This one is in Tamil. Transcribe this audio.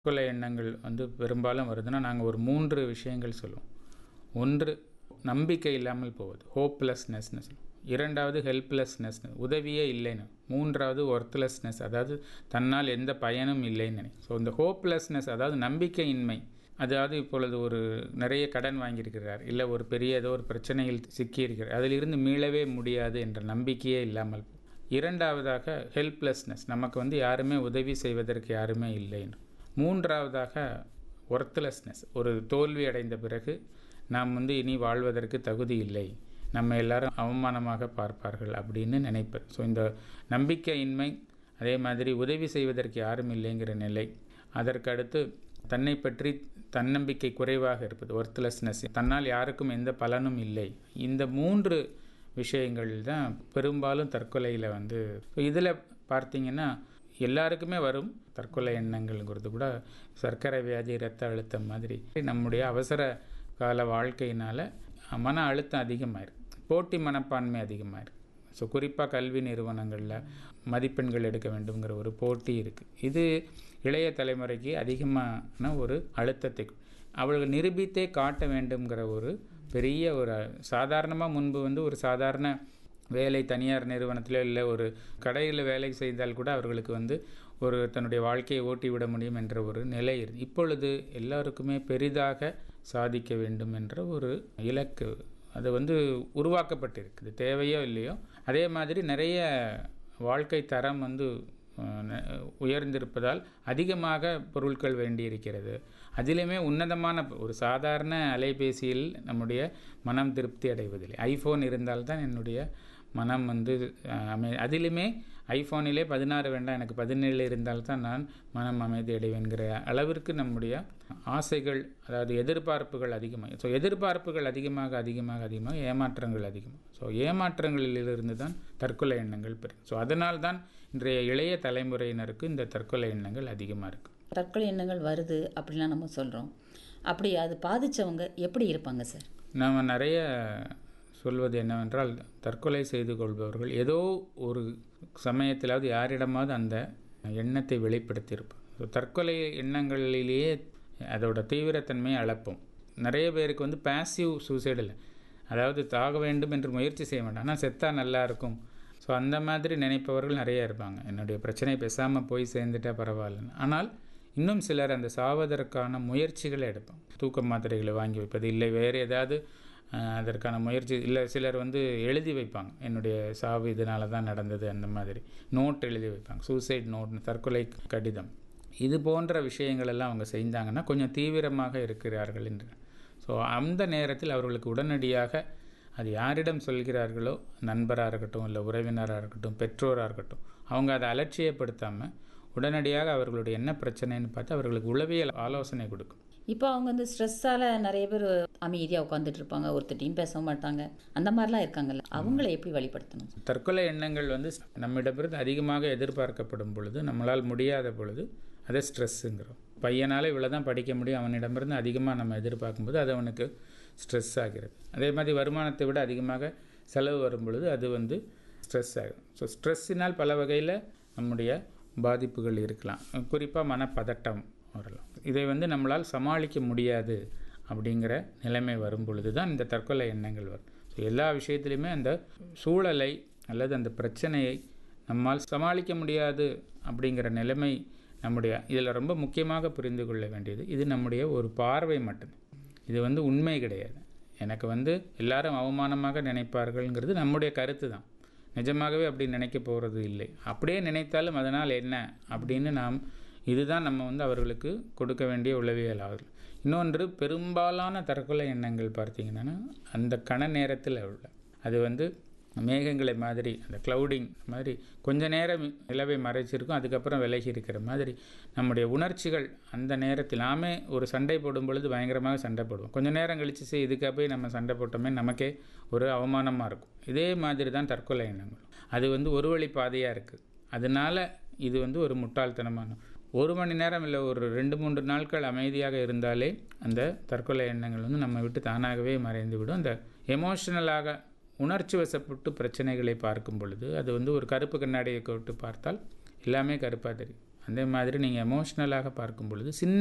தற்கொலை எண்ணங்கள் வந்து பெரும்பாலும் வருதுன்னா நாங்கள் ஒரு மூன்று விஷயங்கள் சொல்லுவோம் ஒன்று நம்பிக்கை இல்லாமல் போவது ஹோப்லெஸ்னஸ்னு சொல்லுவோம் இரண்டாவது ஹெல்ப்லெஸ்னஸ் உதவியே இல்லைன்னு மூன்றாவது ஒர்த்லெஸ்னஸ் அதாவது தன்னால் எந்த பயனும் இல்லைன்னு நினைக்கும் ஸோ இந்த ஹோப்லெஸ்னஸ் அதாவது நம்பிக்கையின்மை அதாவது இப்பொழுது ஒரு நிறைய கடன் வாங்கியிருக்கிறார் இல்லை ஒரு பெரிய ஏதோ ஒரு பிரச்சனையில் சிக்கியிருக்கிறார் அதிலிருந்து மீளவே முடியாது என்ற நம்பிக்கையே இல்லாமல் இரண்டாவதாக ஹெல்ப்லெஸ்னஸ் நமக்கு வந்து யாருமே உதவி செய்வதற்கு யாருமே இல்லைன்னு மூன்றாவதாக ஒர்த்லெஸ்னஸ் ஒரு தோல்வி அடைந்த பிறகு நாம் வந்து இனி வாழ்வதற்கு தகுதி இல்லை நம்ம எல்லாரும் அவமானமாக பார்ப்பார்கள் அப்படின்னு நினைப்பது ஸோ இந்த நம்பிக்கையின்மை அதே மாதிரி உதவி செய்வதற்கு யாரும் இல்லைங்கிற நிலை அதற்கு அடுத்து தன்னை பற்றி தன்னம்பிக்கை குறைவாக இருப்பது ஒர்த்லெஸ்னஸ் தன்னால் யாருக்கும் எந்த பலனும் இல்லை இந்த மூன்று விஷயங்கள் தான் பெரும்பாலும் தற்கொலையில் வந்து இதில் பார்த்தீங்கன்னா எல்லாருக்குமே வரும் தற்கொலை எண்ணங்கள்ங்கிறது கூட சர்க்கரை வியாதி இரத்த அழுத்தம் மாதிரி நம்முடைய அவசர கால வாழ்க்கையினால் மன அழுத்தம் அதிகமாயிருக்கு போட்டி மனப்பான்மை அதிகமாயிருக்கு ஸோ குறிப்பாக கல்வி நிறுவனங்களில் மதிப்பெண்கள் எடுக்க வேண்டுங்கிற ஒரு போட்டி இருக்குது இது இளைய தலைமுறைக்கு அதிகமான ஒரு அழுத்தத்தை அவர்கள் நிரூபித்தே காட்ட வேண்டுங்கிற ஒரு பெரிய ஒரு சாதாரணமாக முன்பு வந்து ஒரு சாதாரண வேலை தனியார் நிறுவனத்தில் இல்லை ஒரு கடையில் வேலை செய்தால் கூட அவர்களுக்கு வந்து ஒரு தன்னுடைய வாழ்க்கையை ஓட்டி விட முடியும் என்ற ஒரு நிலை இருக்கு இப்பொழுது எல்லாருக்குமே பெரிதாக சாதிக்க வேண்டும் என்ற ஒரு இலக்கு அது வந்து உருவாக்கப்பட்டிருக்குது தேவையோ இல்லையோ அதே மாதிரி நிறைய வாழ்க்கை தரம் வந்து உயர்ந்திருப்பதால் அதிகமாக பொருட்கள் வேண்டியிருக்கிறது அதிலுமே உன்னதமான ஒரு சாதாரண அலைபேசியில் நம்முடைய மனம் திருப்தி அடைவதில்லை ஐஃபோன் இருந்தால்தான் என்னுடைய மனம் வந்து அமை அதிலுமே ஐஃபோனிலே பதினாறு வேண்டாம் எனக்கு பதினேழு இருந்தால்தான் நான் மனம் அமைதி அடைவேன்கிற அளவிற்கு நம்முடைய ஆசைகள் அதாவது எதிர்பார்ப்புகள் அதிகமாக ஸோ எதிர்பார்ப்புகள் அதிகமாக அதிகமாக அதிகமாக ஏமாற்றங்கள் அதிகமாக ஸோ ஏமாற்றங்களிலிருந்து தான் தற்கொலை எண்ணங்கள் பெறும் ஸோ அதனால் தான் இன்றைய இளைய தலைமுறையினருக்கு இந்த தற்கொலை எண்ணங்கள் அதிகமாக இருக்குது தற்கொலை எண்ணங்கள் வருது அப்படிலாம் நம்ம சொல்கிறோம் அப்படி அது பாதித்தவங்க எப்படி இருப்பாங்க சார் நாம் நிறைய சொல்வது என்னவென்றால் தற்கொலை செய்து கொள்பவர்கள் ஏதோ ஒரு சமயத்திலாவது யாரிடமாவது அந்த எண்ணத்தை வெளிப்படுத்தியிருப்போம் ஸோ தற்கொலை எண்ணங்களிலேயே அதோட தீவிரத்தன்மையை அளப்போம் நிறைய பேருக்கு வந்து பேசிவ் சூசைடு இல்லை அதாவது தாக வேண்டும் என்று முயற்சி செய்ய வேண்டாம் ஆனால் செத்தா நல்லா இருக்கும் ஸோ அந்த மாதிரி நினைப்பவர்கள் நிறைய இருப்பாங்க என்னுடைய பிரச்சனை பேசாமல் போய் சேர்ந்துட்டா பரவாயில்லன்னு ஆனால் இன்னும் சிலர் அந்த சாவதற்கான முயற்சிகளை எடுப்பாங்க தூக்க மாத்திரைகளை வாங்கி வைப்பது இல்லை வேறு ஏதாவது அதற்கான முயற்சி இல்லை சிலர் வந்து எழுதி வைப்பாங்க என்னுடைய சாவு இதனால தான் நடந்தது அந்த மாதிரி நோட் எழுதி வைப்பாங்க சூசைட் நோட் தற்கொலை கடிதம் இது போன்ற விஷயங்கள் எல்லாம் அவங்க செய்தாங்கன்னா கொஞ்சம் தீவிரமாக இருக்கிறார்கள் என்று ஸோ அந்த நேரத்தில் அவர்களுக்கு உடனடியாக அது யாரிடம் சொல்கிறார்களோ நண்பராக இருக்கட்டும் இல்லை உறவினராக இருக்கட்டும் பெற்றோராக இருக்கட்டும் அவங்க அதை அலட்சியப்படுத்தாமல் உடனடியாக அவர்களுடைய என்ன பிரச்சனைன்னு பார்த்து அவர்களுக்கு உளவியல் ஆலோசனை கொடுக்கும் இப்போ அவங்க வந்து ஸ்ட்ரெஸ்ஸால் நிறைய பேர் அமைதியாக உட்காந்துட்டு இருப்பாங்க ஒருத்தட்டையும் பேச மாட்டாங்க அந்த மாதிரிலாம் இருக்காங்கல்ல அவங்கள எப்படி வழிபடுத்தணும் தற்கொலை எண்ணங்கள் வந்து நம்மிடமிருந்து அதிகமாக எதிர்பார்க்கப்படும் பொழுது நம்மளால் முடியாத பொழுது அதை ஸ்ட்ரெஸ்ஸுங்கிறோம் பையனால் இவ்வளோ தான் படிக்க முடியும் அவனிடமிருந்து அதிகமாக நம்ம எதிர்பார்க்கும்போது அது அவனுக்கு ஸ்ட்ரெஸ் ஆகிறது அதே மாதிரி வருமானத்தை விட அதிகமாக செலவு வரும் பொழுது அது வந்து ஸ்ட்ரெஸ் ஆகும் ஸோ ஸ்ட்ரெஸ்ஸினால் பல வகையில் நம்முடைய பாதிப்புகள் இருக்கலாம் குறிப்பாக மனப்பதட்டம் வரலாம் இதை வந்து நம்மளால் சமாளிக்க முடியாது அப்படிங்கிற நிலைமை வரும் பொழுது தான் இந்த தற்கொலை எண்ணங்கள் வரும் ஸோ எல்லா விஷயத்துலையுமே அந்த சூழலை அல்லது அந்த பிரச்சனையை நம்மால் சமாளிக்க முடியாது அப்படிங்கிற நிலைமை நம்முடைய இதில் ரொம்ப முக்கியமாக புரிந்து கொள்ள வேண்டியது இது நம்முடைய ஒரு பார்வை மட்டும் இது வந்து உண்மை கிடையாது எனக்கு வந்து எல்லாரும் அவமானமாக நினைப்பார்கள்ங்கிறது நம்முடைய கருத்து தான் நிஜமாகவே அப்படி நினைக்க போகிறது இல்லை அப்படியே நினைத்தாலும் அதனால் என்ன அப்படின்னு நாம் இதுதான் நம்ம வந்து அவர்களுக்கு கொடுக்க வேண்டிய உளவியல் ஆகும் இன்னொன்று பெரும்பாலான தற்கொலை எண்ணங்கள் பார்த்தீங்கன்னா அந்த கண நேரத்தில் உள்ள அது வந்து மேகங்களை மாதிரி அந்த க்ளவுடிங் மாதிரி கொஞ்ச நேரம் நிலவை மறைச்சிருக்கும் அதுக்கப்புறம் விலகி இருக்கிற மாதிரி நம்முடைய உணர்ச்சிகள் அந்த நேரத்தில் நாமே ஒரு சண்டை போடும் பொழுது பயங்கரமாக சண்டை போடுவோம் கொஞ்ச நேரம் கழித்து சரி இதுக்காக போய் நம்ம சண்டை போட்டோமே நமக்கே ஒரு அவமானமாக இருக்கும் இதே மாதிரி தான் தற்கொலை எண்ணங்கள் அது வந்து ஒரு வழி பாதையாக இருக்குது அதனால் இது வந்து ஒரு முட்டாள்தனமான ஒரு மணி நேரம் இல்லை ஒரு ரெண்டு மூன்று நாட்கள் அமைதியாக இருந்தாலே அந்த தற்கொலை எண்ணங்கள் வந்து நம்ம விட்டு தானாகவே மறைந்து விடும் அந்த எமோஷனலாக உணர்ச்சி வசப்பட்டு பிரச்சனைகளை பார்க்கும் பொழுது அது வந்து ஒரு கருப்பு கண்ணாடியை கொட்டு பார்த்தால் எல்லாமே கருப்பாக தெரியும் அதே மாதிரி நீங்கள் எமோஷ்னலாக பார்க்கும் பொழுது சின்ன